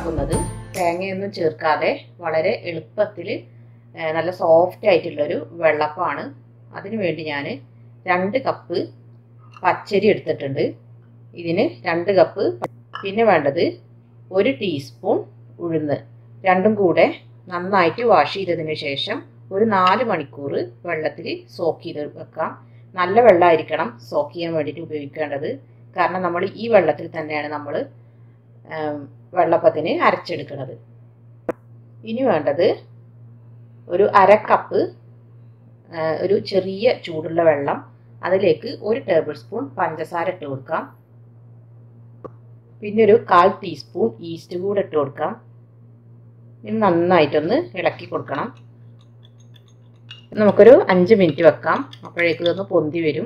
ഉണ്ടാക്കുന്നത് തേങ്ങയൊന്നും ചേർക്കാതെ വളരെ എളുപ്പത്തിൽ നല്ല സോഫ്റ്റ് ആയിട്ടുള്ളൊരു വെള്ളപ്പമാണ് അതിനു വേണ്ടി ഞാൻ രണ്ട് കപ്പ് പച്ചരി എടുത്തിട്ടുണ്ട് ഇതിന് രണ്ട് കപ്പ് പിന്നെ വേണ്ടത് ഒരു ടീസ്പൂൺ ഉഴുന്ന് രണ്ടും കൂടെ നന്നായിട്ട് വാഷ് ചെയ്തതിന് ശേഷം ഒരു നാല് മണിക്കൂർ വെള്ളത്തിൽ സോക്ക് ചെയ്ത് വെക്കാം നല്ല വെള്ളമായിരിക്കണം സോക്ക് ചെയ്യാൻ വേണ്ടിയിട്ട് ഉപയോഗിക്കേണ്ടത് കാരണം നമ്മൾ ഈ വെള്ളത്തിൽ തന്നെയാണ് നമ്മൾ വെള്ളപ്പത്തിന് അരച്ചെടുക്കുന്നത് ഇനി വേണ്ടത് ഒരു അര കപ്പ് ഒരു ചെറിയ ചൂടുള്ള വെള്ളം അതിലേക്ക് ഒരു ടേബിൾ സ്പൂൺ പഞ്ചസാര ഇട്ട് കൊടുക്കാം പിന്നെ ഒരു കാൽ ടീസ്പൂൺ ഈസ്റ്റ് കൂടെ ഇട്ട് കൊടുക്കാം ഇനി നന്നായിട്ടൊന്ന് ഇളക്കി കൊടുക്കണം നമുക്കൊരു അഞ്ച് മിനിറ്റ് വെക്കാം അപ്പോഴേക്കും ഇതൊന്ന് പൊന്തി വരും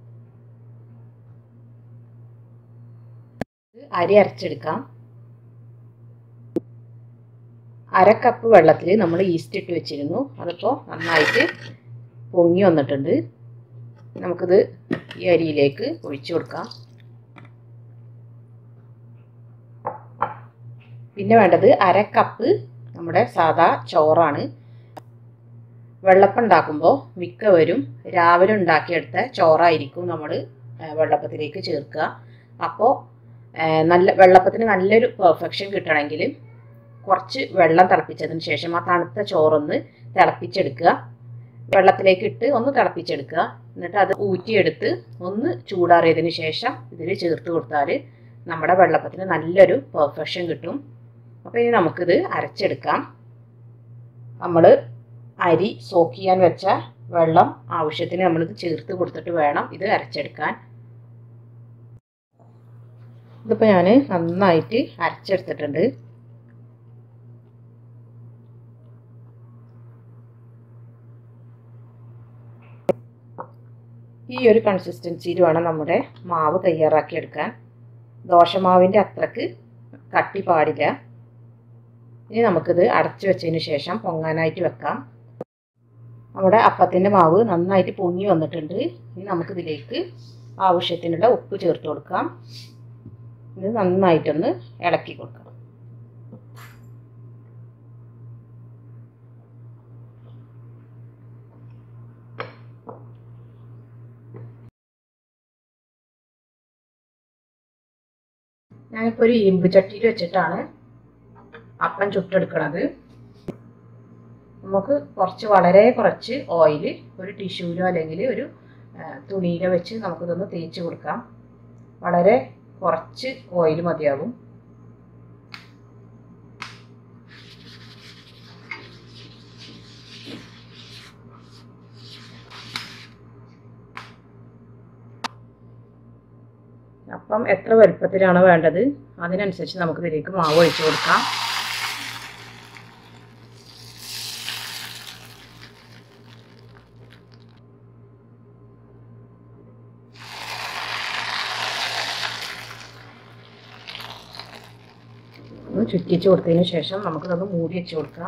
അരി അരച്ചെടുക്കാം അര കപ്പ് വെള്ളത്തിൽ നമ്മൾ ഈസ്റ്റ് ഇട്ട് വെച്ചിരുന്നു അതിപ്പോൾ നന്നായിട്ട് പൊങ്ങി വന്നിട്ടുണ്ട് നമുക്കിത് ഈ അരിയിലേക്ക് ഒഴിച്ചു കൊടുക്കാം പിന്നെ വേണ്ടത് അര കപ്പ് നമ്മുടെ സാദാ ചോറാണ് വെള്ളപ്പം ഉണ്ടാക്കുമ്പോൾ മിക്കവരും രാവിലെ ഉണ്ടാക്കിയെടുത്ത ചോറായിരിക്കും നമ്മൾ വെള്ളപ്പത്തിലേക്ക് ചേർക്കുക അപ്പോൾ നല്ല വെള്ളപ്പത്തിന് നല്ലൊരു പെർഫെക്ഷൻ കിട്ടണമെങ്കിൽ കുറച്ച് വെള്ളം തിളപ്പിച്ചതിന് ശേഷം ആ തണുത്ത ചോറൊന്ന് തിളപ്പിച്ചെടുക്കുക വെള്ളത്തിലേക്ക് ഇട്ട് ഒന്ന് തിളപ്പിച്ചെടുക്കുക എന്നിട്ട് അത് ഊറ്റിയെടുത്ത് ഒന്ന് ചൂടാറിയതിന് ശേഷം ഇതിൽ ചേർത്ത് കൊടുത്താൽ നമ്മുടെ വെള്ളപ്പത്തിന് നല്ലൊരു പെർഫെക്ഷൻ കിട്ടും അപ്പോൾ ഇനി നമുക്കിത് അരച്ചെടുക്കാം നമ്മൾ അരി സോക്ക് ചെയ്യാൻ വെച്ച വെള്ളം ആവശ്യത്തിന് നമ്മളിത് ചേർത്ത് കൊടുത്തിട്ട് വേണം ഇത് അരച്ചെടുക്കാൻ ഇതിപ്പോൾ ഞാൻ നന്നായിട്ട് അരച്ചെടുത്തിട്ടുണ്ട് ഈ ഒരു കൺസിസ്റ്റൻസിയിൽ വേണം നമ്മുടെ മാവ് തയ്യാറാക്കിയെടുക്കാൻ ദോശമാവിൻ്റെ അത്രക്ക് കട്ടി പാടില്ല ഇനി നമുക്കിത് അടച്ചു വെച്ചതിന് ശേഷം പൊങ്ങാനായിട്ട് വെക്കാം നമ്മുടെ അപ്പത്തിൻ്റെ മാവ് നന്നായിട്ട് പൊങ്ങി വന്നിട്ടുണ്ട് ഇനി നമുക്കിതിലേക്ക് ആവശ്യത്തിനുള്ള ഉപ്പ് ചേർത്ത് കൊടുക്കാം ഇത് നന്നായിട്ടൊന്ന് ഇളക്കി കൊടുക്കാം ഞാനിപ്പോൾ ഒരു ഇരുമ്പ് ചട്ടിയിൽ വെച്ചിട്ടാണ് അപ്പം ചുട്ടെടുക്കണത് നമുക്ക് കുറച്ച് വളരെ കുറച്ച് ഓയിൽ ഒരു ടിഷ്യൂലോ അല്ലെങ്കിൽ ഒരു തുണിയിലോ വെച്ച് നമുക്കിതൊന്ന് തേച്ച് കൊടുക്കാം വളരെ കുറച്ച് ഓയിൽ മതിയാകും അപ്പം എത്ര വലുപ്പത്തിലാണ് വേണ്ടത് അതിനനുസരിച്ച് നമുക്ക് ഇതിലേക്ക് മാവ് ഒഴിച്ചു കൊടുക്കാം ഒന്ന് ചുറ്റിച്ച് കൊടുത്തതിന് ശേഷം നമുക്കിതൊന്ന് മൂടി വെച്ച് കൊടുക്കാം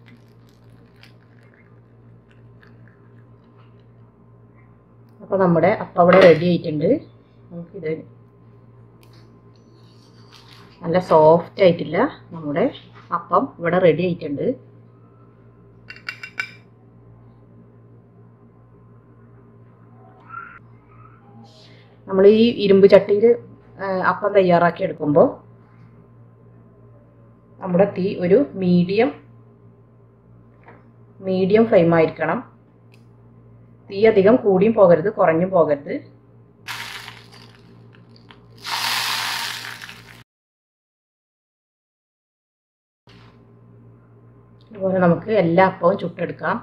അപ്പോൾ നമ്മുടെ അപ്പം അവിടെ റെഡി ആയിട്ടുണ്ട് നമുക്കിത് നല്ല സോഫ്റ്റ് ആയിട്ടില്ല നമ്മുടെ അപ്പം ഇവിടെ റെഡി ആയിട്ടുണ്ട് നമ്മൾ ഈ ഇരുമ്പ് ചട്ടിയിൽ അപ്പം തയ്യാറാക്കി എടുക്കുമ്പോൾ നമ്മുടെ തീ ഒരു മീഡിയം മീഡിയം ഫ്ലെയിം ആയിരിക്കണം തീ അധികം കൂടിയും പോകരുത് കുറഞ്ഞും പോകരുത് അതുപോലെ നമുക്ക് എല്ലാ അപ്പവും ചുട്ടെടുക്കാം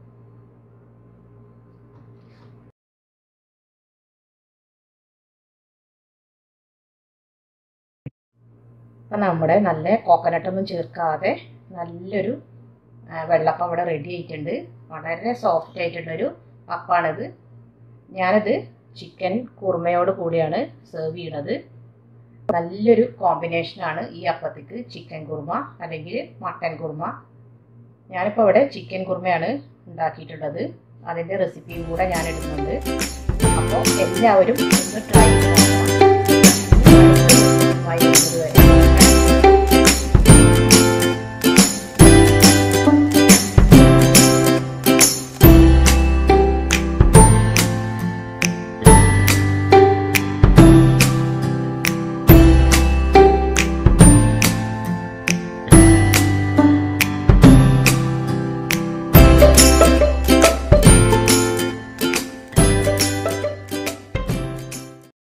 അപ്പം നമ്മുടെ നല്ല കോക്കനട്ടൊന്നും ചേർക്കാതെ നല്ലൊരു വെള്ളപ്പം ഇവിടെ റെഡി ആയിട്ടുണ്ട് വളരെ സോഫ്റ്റ് ആയിട്ടുള്ളൊരു അപ്പാണിത് ഞാനത് ചിക്കൻ കുറുമയോട് കൂടിയാണ് സെർവ് ചെയ്യണത് നല്ലൊരു കോമ്പിനേഷനാണ് ഈ അപ്പത്തേക്ക് ചിക്കൻ കുറുമ അല്ലെങ്കിൽ മട്ടൻ കുറുമ ഞാനിപ്പോൾ ഇവിടെ ചിക്കൻ കുറുമയാണ് ഉണ്ടാക്കിയിട്ടുള്ളത് അതിൻ്റെ റെസിപ്പിയും കൂടെ ഞാൻ ഇടുന്നുണ്ട് അപ്പോൾ എല്ലാവരും ഒന്ന് ട്രൈ ചെയ്ത് നോക്കണം ട്രൈ ചെയ്ത് വരെ